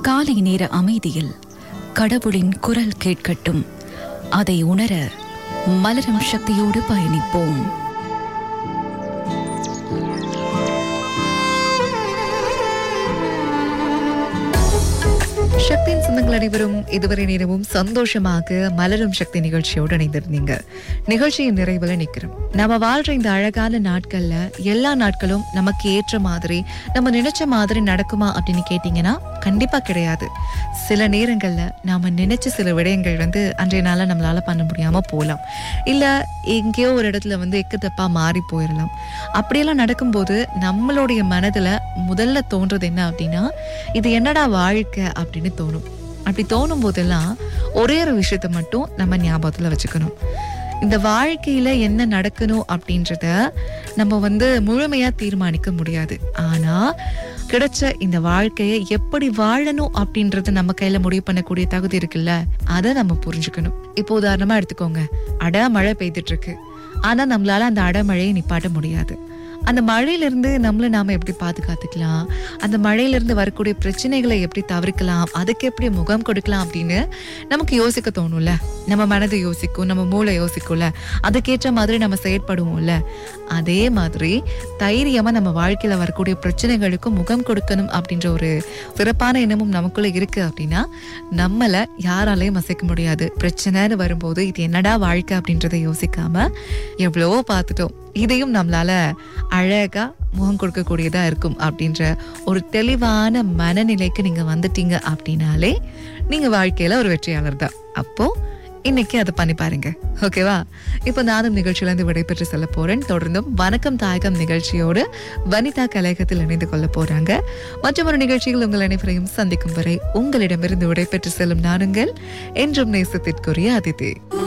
காலை நேர அமைதியில் கடவுளின் குரல் கேட்கட்டும் அதை உணர மலரும் சக்தியோடு பயணிப்போம் சக்தியின் சொந்தங்கள் அனைவரும் இதுவரை நேரமும் சந்தோஷமாக மலரும் சக்தி நிகழ்ச்சியோடு இணைந்திருந்தீங்க நிகழ்ச்சியின் நிறைவுல நிக்கிறோம் நம்ம வாழ்ற இந்த அழகான நாட்கள்ல எல்லா நாட்களும் நமக்கு ஏற்ற மாதிரி நம்ம நினைச்ச மாதிரி நடக்குமா அப்படின்னு கேட்டீங்கன்னா கண்டிப்பா கிடையாது சில நேரங்கள்ல நாம நினைச்ச சில விடயங்கள் வந்து அன்றைய நாள நம்மளால பண்ண முடியாம போகலாம் இல்ல எங்கேயோ ஒரு இடத்துல வந்து எக்கு தப்பா மாறி போயிடலாம் அப்படியெல்லாம் நடக்கும்போது நம்மளுடைய மனதுல முதல்ல தோன்றது என்ன அப்படின்னா இது என்னடா வாழ்க்கை அப்படின்னு தோணும் அப்படி தோணும் போதெல்லாம் ஒரே ஒரு விஷயத்த மட்டும் நம்ம ஞாபகத்துல வச்சுக்கணும் இந்த வாழ்க்கையில என்ன நடக்கணும் அப்படின்றத நம்ம வந்து முழுமையா தீர்மானிக்க முடியாது ஆனா கிடைச்ச இந்த வாழ்க்கையை எப்படி வாழணும் அப்படின்றத நம்ம கையில முடிவு பண்ணக்கூடிய தகுதி இருக்குல்ல அதை நம்ம புரிஞ்சுக்கணும் இப்போ உதாரணமா எடுத்துக்கோங்க அட மழை பெய்துட்டு இருக்கு ஆனா நம்மளால அந்த அடமழையை நிப்பாட்ட முடியாது அந்த மழையிலிருந்து நம்மள நாம எப்படி பாதுகாத்துக்கலாம் அந்த மழையிலிருந்து வரக்கூடிய பிரச்சனைகளை எப்படி தவிர்க்கலாம் அதுக்கு எப்படி முகம் கொடுக்கலாம் அப்படின்னு நமக்கு யோசிக்க தோணும்ல நம்ம மனது யோசிக்கும் நம்ம மூளை யோசிக்கும்ல அதுக்கேற்ற மாதிரி நம்ம செயற்படுவோம்ல அதே மாதிரி தைரியமா நம்ம வாழ்க்கையில வரக்கூடிய பிரச்சனைகளுக்கு முகம் கொடுக்கணும் அப்படின்ற ஒரு சிறப்பான எண்ணமும் நமக்குள்ள இருக்கு அப்படின்னா நம்மள யாராலையும் அசைக்க முடியாது பிரச்சனைன்னு வரும்போது இது என்னடா வாழ்க்கை அப்படின்றத யோசிக்காம எவ்வளவோ பார்த்துட்டோம் இதையும் நம்மளால அழகா முகம் கொடுக்கக்கூடியதா இருக்கும் அப்படின்ற ஒரு தெளிவான மனநிலைக்கு நீங்க வந்துட்டீங்க அப்படின்னாலே நீங்க வாழ்க்கையில ஒரு வெற்றியாளர் தான் அப்போ இன்னைக்கு அதை பண்ணி பாருங்க ஓகேவா இப்போ நானும் நிகழ்ச்சியில இருந்து விடைபெற்று செல்ல போறேன் தொடர்ந்தும் வணக்கம் தாயகம் நிகழ்ச்சியோடு வனிதா கலையகத்தில் இணைந்து கொள்ள போறாங்க மற்றும் ஒரு நிகழ்ச்சியில் உங்கள் அனைவரையும் சந்திக்கும் வரை உங்களிடமிருந்து விடைபெற்று செல்லும் நானுங்கள் என்றும் நேசத்திற்குரிய அதிதி